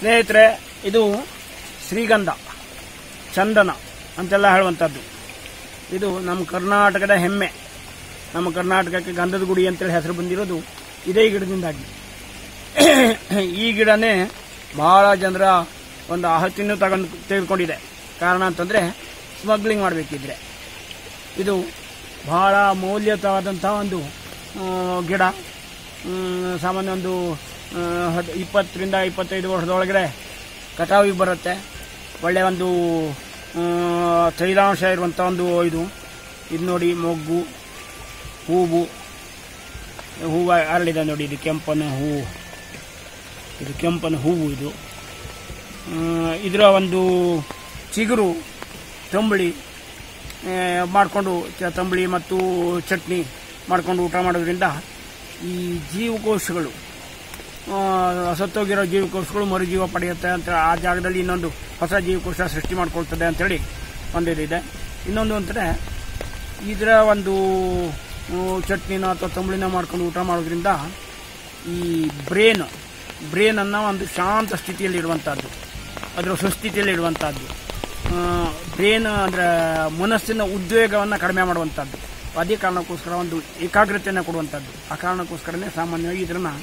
ಸ್ನೇಹಿತರೆ ಇದು ಶ್ರೀಗಂಧ ಚಂದನ ಅಂತೆಲ್ಲ ಹೇಳುವಂಥದ್ದು ಇದು ನಮ್ಮ ಕರ್ನಾಟಕದ ಹೆಮ್ಮೆ ನಮ್ಮ ಕರ್ನಾಟಕಕ್ಕೆ ಗಂಧದ ಗುಡಿ ಅಂತೇಳಿ ಹೆಸರು ಬಂದಿರೋದು ಇದೇ ಗಿಡದಿಂದಾಗಿ ಈ ಗಿಡನೇ ಬಹಳ ಜನರ ಒಂದು ಆಹತಿನೂ ತಗೊಂಡು ತೆಗೆದುಕೊಂಡಿದೆ ಕಾರಣ ಅಂತಂದರೆ ಸ್ಮಗ್ಲಿಂಗ್ ಮಾಡಬೇಕಿದ್ರೆ ಇದು ಬಹಳ ಮೌಲ್ಯಯುತವಾದಂಥ ಒಂದು ಆ, ಗಿಡ ಮ್, ಸಾಮಾನ್ಯ ಒಂದು ಆ, ಹದ್ ಇಪ್ಪತ್ತರಿಂದ ಇಪ್ಪತ್ತೈದು ವರ್ಷದೊಳಗಡೆ ಕಟಾವಿಗೆ ಬರುತ್ತೆ ಒಳ್ಳೆಯ ಒಂದು ಆ, ತೈಲಾಂಶ ಇರುವಂಥ ಒಂದು ಇದು ಇದು ನೋಡಿ ಮೊಗ್ಗು ಹೂವು ಹೂವು ಅರಳಿದೆ ನೋಡಿ ಇದು ಕೆಂಪನ ಹೂವು ಇದು ಕೆಂಪನ ಹೂವು ಇದು ಆ, ಇದರ ಒಂದು ಚಿಗುರು ತಂಬಳಿ ಮಾಡಿಕೊಂಡು ತಂಬಳಿ ಮತ್ತು ಚಟ್ನಿ ಮಾಡಿಕೊಂಡು ಊಟ ಮಾಡೋದ್ರಿಂದ ಈ ಜೀವಕೋಶಗಳು ಆ, ಸತ್ತೋಗಿರೋ ಜೀವಕೋಶಗಳು ಮರುಜೀವ ಪಡೆಯುತ್ತೆ ಅಂತ ಆ ಜಾಗದಲ್ಲಿ ಇನ್ನೊಂದು ಹೊಸ ಜೀವಕೋಶ ಸೃಷ್ಟಿ ಮಾಡ್ಕೊಳ್ತದೆ ಅಂತೇಳಿ ಒಂದು ಇದಿದೆ ಇನ್ನೊಂದು ಅಂದರೆ ಇದರ ಒಂದು ಆ, ಚಟ್ನಿನ ಅಥವಾ ತಂಬಳಿನ ಮಾಡ್ಕೊಂಡು ಊಟ ಮಾಡೋದ್ರಿಂದ ಈ ಬ್ರೇನ್ ಬ್ರೇನನ್ನು ಒಂದು ಶಾಂತ ಸ್ಥಿತಿಯಲ್ಲಿ ಇಡುವಂಥದ್ದು ಅದರ ಸುಸ್ಥಿತಿಯಲ್ಲಿ ಇಡುವಂಥದ್ದು ಬ್ರೇನ್ ಅಂದರೆ ಮನಸ್ಸಿನ ಉದ್ವೇಗವನ್ನು ಕಡಿಮೆ ಮಾಡುವಂಥದ್ದು ಅದೇ ಕಾರಣಕ್ಕೋಸ್ಕರ ಒಂದು ಏಕಾಗ್ರತೆಯನ್ನು ಕೊಡುವಂಥದ್ದು ಆ ಕಾರಣಕ್ಕೋಸ್ಕರನೇ ಸಾಮಾನ್ಯವಾಗಿ ಇದನ್ನು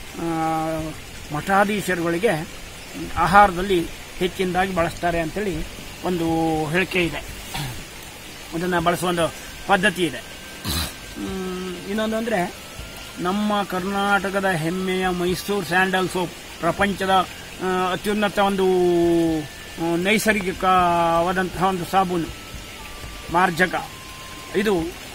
ಮಠಾಧೀಶರುಗಳಿಗೆ ಆಹಾರದಲ್ಲಿ ಹೆಚ್ಚಿನದಾಗಿ ಬಳಸ್ತಾರೆ ಅಂತೇಳಿ ಒಂದು ಹೇಳಿಕೆ ಇದೆ ಅದನ್ನು ಬಳಸುವ ಒಂದು ಪದ್ಧತಿ ಇದೆ ಮ್, ಇನ್ನೊಂದು ಅಂದರೆ ನಮ್ಮ ಕರ್ನಾಟಕದ ಹೆಮ್ಮೆಯ ಮೈಸೂರು ಸ್ಯಾಂಡಲ್ ಸೋಪ್ ಪ್ರಪಂಚದ ಆ, ಅತ್ಯುನ್ನತ ಒಂದು ಆ, ನೈಸರ್ಗಿಕವಾದಂತಹ ಒಂದು ಸಾಬೂನು ಮಾರ್ಜಕ ಇದು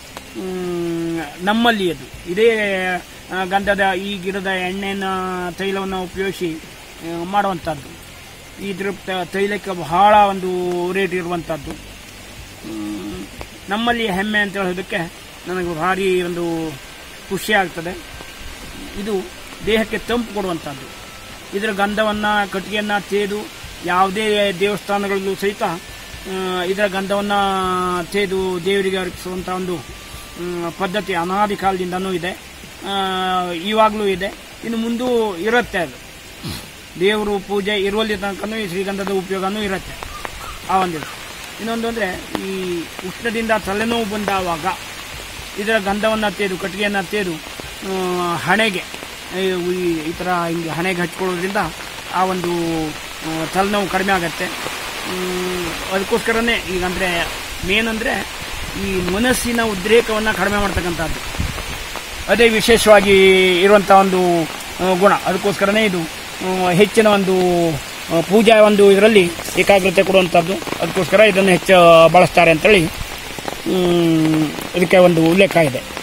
ಮ್, ನಮ್ಮಲ್ಲಿ ಅದು ಇದೇ ಆ, ಗಂಧದ ಈ ಗಿಡದ ಎಣ್ಣೆನ ತೈಲವನ್ನು ಉಪಯೋಗಿಸಿ ಆ, ಮಾಡುವಂಥದ್ದು ಇದ್ರ ತ- ತೈಲಕ್ಕೆ ಬಹಳ ಒಂದು ರೇಟ್ ಇರುವಂಥದ್ದು ಮ್, ನಮ್ಮಲ್ಲಿ ಹೆಮ್ಮೆ ಅಂತ ಹೇಳೋದಕ್ಕೆ ನನಗೆ ಭಾರಿ ಒಂದು ಖುಷಿ ಆಗ್ತದೆ ಇದು ದೇಹಕ್ಕೆ ತಂಪು ಕೊಡುವಂಥದ್ದು ಇದರ ಗಂಧವನ್ನು ಕಟ್ಟಿಗೆಯನ್ನು ತೇದು ಯಾವುದೇ ದೇವಸ್ಥಾನಗಳಲ್ಲೂ ಸಹಿತ ಆ, ಇದರ ಗಂಧವನ್ನು ತೇದು ದೇವರಿಗೆ ಅರ್ಪಿಸುವಂಥ ಒಂದು ಮ್, ಪದ್ಧತಿ ಅನಾದಿ ಕಾಲದಿಂದನೂ ಇದೆ ಆ, ಇವಾಗಲೂ ಇದೆ ಇನ್ನು ಮುಂದೂ ಇರುತ್ತೆ ಅದು ದೇವರು ಪೂಜೆ ಇರುವಲ್ಲಿ ತನಕನೂ ಈ ಶ್ರೀಗಂಧದ ಉಪಯೋಗನೂ ಇರುತ್ತೆ ಆ ಒಂದು ಇನ್ನೊಂದು ಅಂದರೆ ಈ ಉಷ್ಣದಿಂದ ತಲೆನೋವು ಬಂದಾವಾಗ ಇದರ ಗಂಧವನ್ನು ತೇದು ಕಟ್ಟಿಗೆಯನ್ನು ತೇದು ಆ, ಹಣೆಗೆ ಈ ಈ- ಈ ಥರ ಹಿಂಗೆ ಹಣೆಗೆ ಹಚ್ಕೊಳ್ಳೋದ್ರಿಂದ ಆ ಒಂದು ಆ, ತಲೆನೋವು ಕಡಿಮೆ ಆಗುತ್ತೆ ಹ್ಮ್, ಅದಕ್ಕೋಸ್ಕರನೇ ಈಗ ಅಂದರೆ ಮೇನ್ ಅಂದರೆ ಈ ಮನಸ್ಸಿನ ಉದ್ರೇಕವನ್ನು ಕಡಿಮೆ ಮಾಡ್ತಕ್ಕಂಥದ್ದು ಅದೇ ವಿಶೇಷವಾಗಿ ಇರುವಂಥ ಒಂದು ಆ, ಗುಣ ಅದಕ್ಕೋಸ್ಕರನೇ ಇದು ಆ, ಹೆಚ್ಚಿನ ಒಂದು ಆ, ಪೂಜಾ ಒಂದು ಇದರಲ್ಲಿ ಏಕಾಗ್ರತೆ ಕೊಡುವಂಥದ್ದು ಅದಕ್ಕೋಸ್ಕರ ಇದನ್ನು ಹೆಚ್ಚು ಬಳಸ್ತಾರೆ ಅಂತೇಳಿ ಹ್ಮ್, ಇದಕ್ಕೆ ಒಂದು ಉಲ್ಲೇಖ ಇದೆ